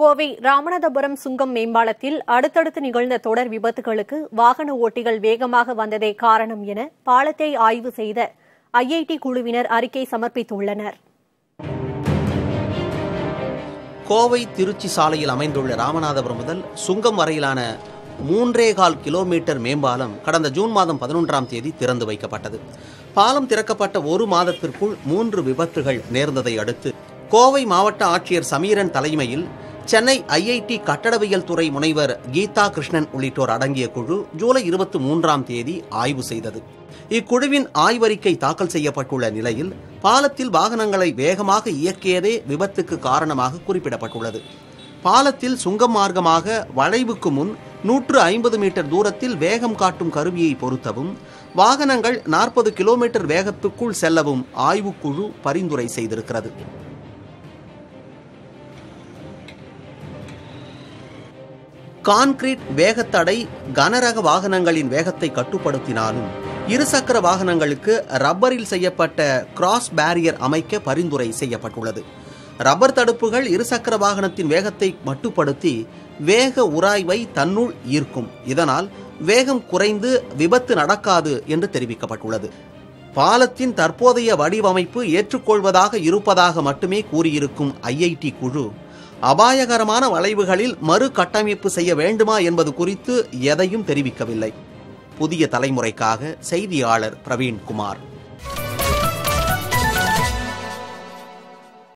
கோவை ராமநாதபுரம் சுங்கம் மேம்பாலத்தில் அடுத்தடுத்து நிகழ்ந்த தொடர் விபத்துகளுக்கு வாகன ஓட்டிகள் வேகமாக வந்ததே காரணம் என பாலத்தை ஆய்வு செய்த ஐஐடி குழுவினர் அறிக்கை சமர்ப்பித்துள்ளனர் கோவை திருச்சி சாலையில் அமைந்துள்ள ராமநாதபுரம் முதல் சுங்கம் வரையிலான மூன்றே கால் கிலோமீட்டர் மேம்பாலம் கடந்த ஜூன் மாதம் பதினொன்றாம் தேதி திறந்து வைக்கப்பட்டது பாலம் திறக்கப்பட்ட ஒரு மாதத்திற்குள் மூன்று விபத்துகள் நேர்ந்ததை அடுத்து கோவை மாவட்ட ஆட்சியர் சமீரன் தலைமையில் சென்னை ஐஐடி கட்டடவியல் துறை முனைவர் கீதா கிருஷ்ணன் உள்ளிட்டோர் அடங்கிய குழு ஜூலை இருபத்தி மூன்றாம் தேதி ஆய்வு செய்தது இக்குழுவின் ஆய்வறிக்கை தாக்கல் செய்யப்பட்டுள்ள நிலையில் பாலத்தில் வாகனங்களை வேகமாக இயக்கியதே விபத்துக்கு காரணமாக குறிப்பிடப்பட்டுள்ளது பாலத்தில் சுங்கம் மார்க்கமாக வளைவுக்கு முன் நூற்று ஐம்பது மீட்டர் தூரத்தில் வேகம் காட்டும் கருவியை பொருத்தவும் வாகனங்கள் நாற்பது கிலோமீட்டர் வேகத்துக்குள் செல்லவும் ஆய்வுக்குழு பரிந்துரை செய்திருக்கிறது கான்கிரீட் வேகத்தடை கனரக வாகனங்களின் வேகத்தை கட்டுப்படுத்தினாலும் இருசக்கர வாகனங்களுக்கு ரப்பரில் செய்யப்பட்ட கிராஸ் பேரியர் அமைக்க பரிந்துரை செய்யப்பட்டுள்ளது ரப்பர் தடுப்புகள் இருசக்கர வாகனத்தின் வேகத்தை மட்டுப்படுத்தி வேக உராய்வை தன்னுள் ஈர்க்கும் இதனால் வேகம் குறைந்து விபத்து நடக்காது என்று தெரிவிக்கப்பட்டுள்ளது பாலத்தின் தற்போதைய வடிவமைப்பு ஏற்றுக்கொள்வதாக இருப்பதாக மட்டுமே கூறியிருக்கும் ஐஐடி குழு அபாயகரமான வளைவுகளில் மறு கட்டமைப்பு செய்ய வேண்டுமா என்பது குறித்து எதையும் தெரிவிக்கவில்லை புதிய தலைமுறைக்காக செய்தியாளர் பிரவீன்குமார்